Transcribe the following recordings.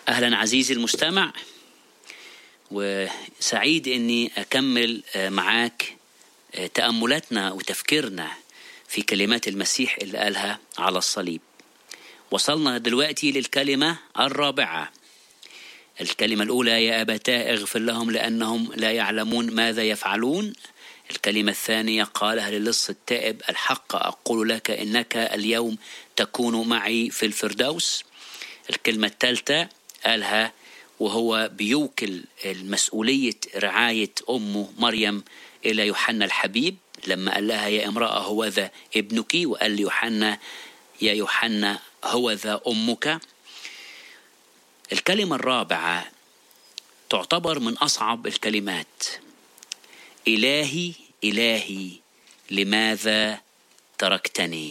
أهلا عزيزي المستمع وسعيد أني أكمل معاك تأملاتنا وتفكيرنا في كلمات المسيح اللي قالها على الصليب وصلنا دلوقتي للكلمة الرابعة الكلمة الأولى يا أبتاه اغفر لهم لأنهم لا يعلمون ماذا يفعلون الكلمة الثانية قالها للص التائب الحق أقول لك إنك اليوم تكون معي في الفردوس الكلمة الثالثة قالها وهو بيوكل المسؤولية رعاية أمه مريم إلى يوحنا الحبيب لما قال لها يا امرأة هو ذا ابنك وقال ليوحنا يا يوحنا هو ذا أمك الكلمة الرابعة تعتبر من أصعب الكلمات إلهي إلهي لماذا تركتني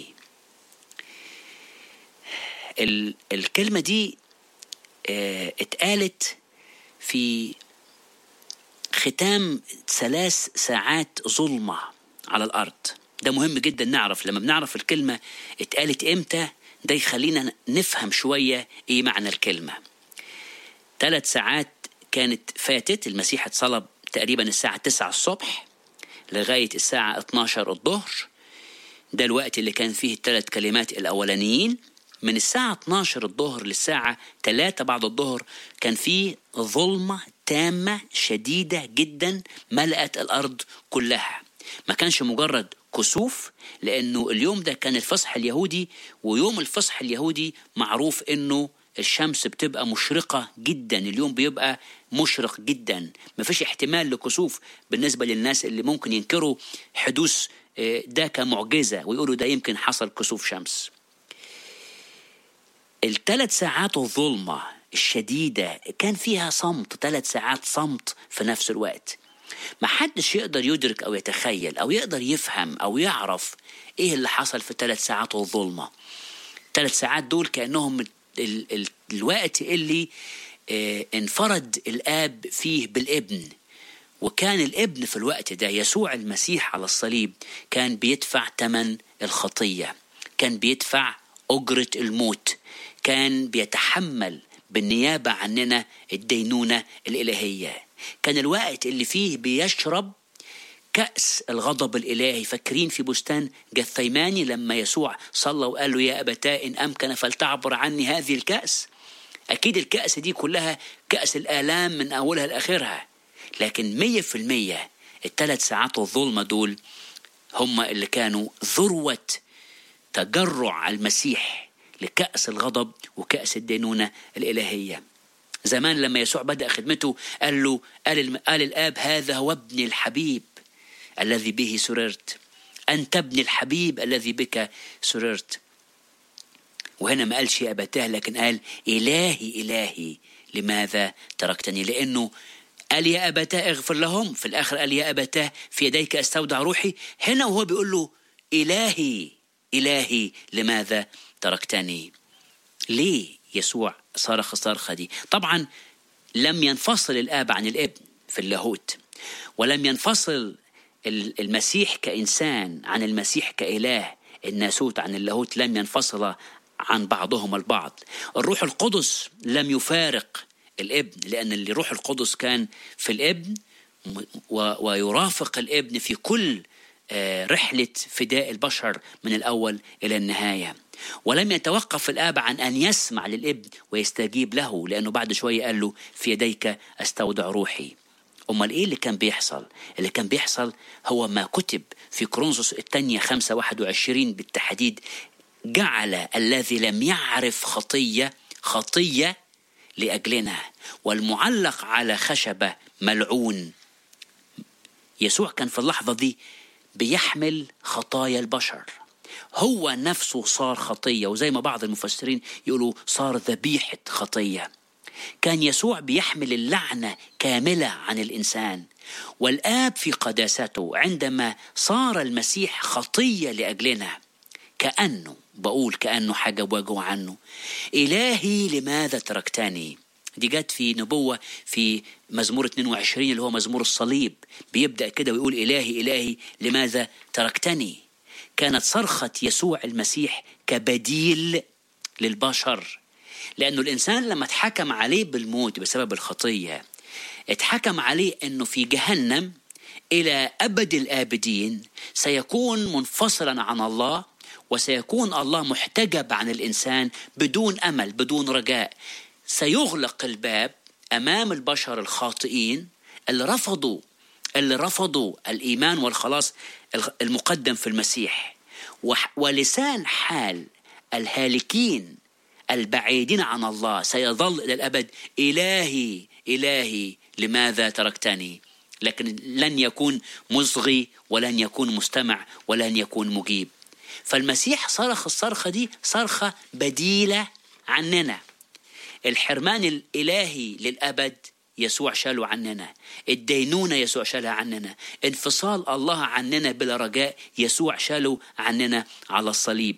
ال الكلمة دي اه اتقالت في ختام ثلاث ساعات ظلمة على الأرض ده مهم جدا نعرف لما بنعرف الكلمة اتقالت امتى ده يخلينا نفهم شوية ايه معنى الكلمة ثلاث ساعات كانت فاتت المسيح اتصلب تقريبا الساعة 9 الصبح لغاية الساعة 12 الظهر ده الوقت اللي كان فيه الثلاث كلمات الأولانيين من الساعة 12 الظهر للساعة 3 بعد الظهر كان فيه ظلمة تامة شديدة جدا ملأت الأرض كلها ما كانش مجرد كسوف لأنه اليوم ده كان الفصح اليهودي ويوم الفصح اليهودي معروف أنه الشمس بتبقى مشرقة جدا اليوم بيبقى مشرق جدا مفيش احتمال لكسوف بالنسبة للناس اللي ممكن ينكروا حدوث ده كمعجزة ويقولوا ده يمكن حصل كسوف شمس الثلاث ساعات الظلمة الشديدة كان فيها صمت ثلاث ساعات صمت في نفس الوقت ما حدش يقدر يدرك أو يتخيل أو يقدر يفهم أو يعرف إيه اللي حصل في ثلاث ساعات الظلمة ثلاث ساعات دول كأنهم ال ال الوقت اللي اه انفرد الآب فيه بالابن وكان الابن في الوقت ده يسوع المسيح على الصليب كان بيدفع ثمن الخطية كان بيدفع أجرة الموت كان بيتحمل بالنيابة عننا الدينونة الإلهية كان الوقت اللي فيه بيشرب كأس الغضب الإلهي فاكرين في بستان جثيماني لما يسوع صلى وقال له يا أبتاه إن أمكن فلتعبر عني هذه الكأس أكيد الكأس دي كلها كأس الآلام من أولها لآخرها لكن مية في المية الثلاث ساعات الظلمة دول هم اللي كانوا ذروة تجرع المسيح لكأس الغضب وكأس الدينونة الإلهية زمان لما يسوع بدأ خدمته قال له قال, قال الآب هذا هو ابني الحبيب الذي به سررت أنت ابن الحبيب الذي بك سررت وهنا ما قالش يا أبتاه لكن قال إلهي إلهي لماذا تركتني لأنه قال يا أبتاه اغفر لهم في الآخر قال يا أبتاه في يديك أستودع روحي هنا وهو بيقول له إلهي إلهي لماذا تركتني ليه يسوع صرخ الصرخة دي طبعا لم ينفصل الآب عن الابن في اللاهوت ولم ينفصل المسيح كإنسان عن المسيح كإله الناسوت عن اللاهوت لم ينفصل عن بعضهم البعض الروح القدس لم يفارق الابن لأن الروح القدس كان في الابن ويرافق الابن في كل رحلة فداء البشر من الأول إلى النهاية ولم يتوقف الآب عن أن يسمع للابن ويستجيب له لأنه بعد شوية قال له في يديك أستودع روحي أمال إيه اللي كان بيحصل؟ اللي كان بيحصل هو ما كتب في كرونسوس الثانية 5 21 بالتحديد جعل الذي لم يعرف خطية خطية لأجلنا والمعلق على خشبة ملعون يسوع كان في اللحظة دي بيحمل خطايا البشر هو نفسه صار خطية وزي ما بعض المفسرين يقولوا صار ذبيحة خطية كان يسوع بيحمل اللعنة كاملة عن الإنسان والآب في قداسته عندما صار المسيح خطية لأجلنا كأنه بقول كأنه حاجة بوجهه عنه إلهي لماذا تركتني دي جت في نبوة في مزمور 22 اللي هو مزمور الصليب بيبدأ كده ويقول إلهي إلهي لماذا تركتني كانت صرخة يسوع المسيح كبديل للبشر لأنه الإنسان لما اتحكم عليه بالموت بسبب الخطية اتحكم عليه أنه في جهنم إلى أبد الآبدين سيكون منفصلا عن الله وسيكون الله محتجب عن الإنسان بدون أمل بدون رجاء سيغلق الباب أمام البشر الخاطئين اللي رفضوا اللي رفضوا الإيمان والخلاص المقدم في المسيح ولسان حال الهالكين البعيدين عن الله سيظل إلى الأبد إلهي إلهي لماذا تركتني لكن لن يكون مصغي ولن يكون مستمع ولن يكون مجيب فالمسيح صرخ الصرخة دي صرخة بديلة عننا الحرمان الإلهي للأبد يسوع شاله عننا الدينونة يسوع شالها عننا انفصال الله عننا بلا رجاء يسوع شاله عننا على الصليب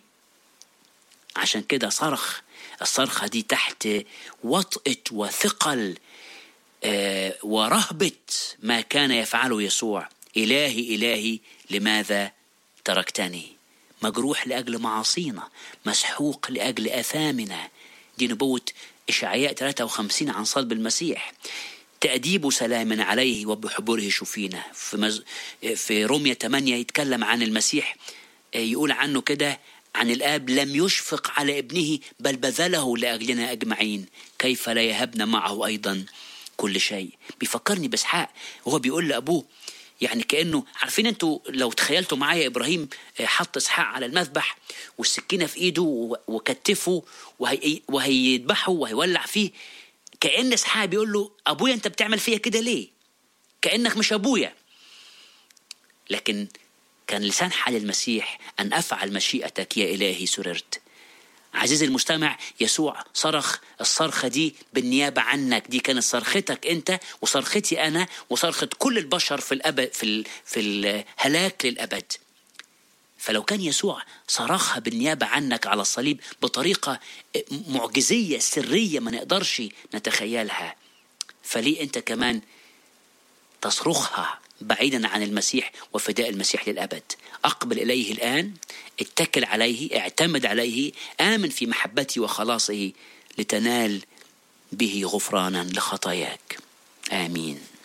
عشان كده صرخ الصرخة دي تحت وطأة وثقل آه ورهبة ما كان يفعله يسوع إلهي إلهي لماذا تركتني مجروح لأجل معاصينا مسحوق لأجل آثامنا دي نبوة إشعياء 53 عن صلب المسيح تأديب سلام عليه وبحبره شفينا في, مز... في رومية 8 يتكلم عن المسيح يقول عنه كده عن الآب لم يشفق على ابنه بل بذله لأجلنا أجمعين كيف لا يهبنا معه أيضا كل شيء بيفكرني بإسحاق وهو بيقول لأبوه يعني كانه عارفين انتوا لو تخيلتوا معايا ابراهيم حط اسحاق على المذبح والسكينه في ايده وكتفه وهي وهيذبحه وهيولع فيه كان اسحاق بيقول له ابويا انت بتعمل فيا كده ليه؟ كانك مش ابويا لكن كان لسان حال المسيح ان افعل مشيئتك يا الهي سررت عزيزي المستمع يسوع صرخ الصرخة دي بالنيابة عنك دي كانت صرختك أنت وصرختي أنا وصرخة كل البشر في الأبد في, ال... في الهلاك للأبد فلو كان يسوع صرخها بالنيابة عنك على الصليب بطريقة معجزية سرية ما نقدرش نتخيلها فليه أنت كمان تصرخها بعيدا عن المسيح وفداء المسيح للأبد أقبل إليه الآن اتكل عليه اعتمد عليه آمن في محبته وخلاصه لتنال به غفرانا لخطاياك آمين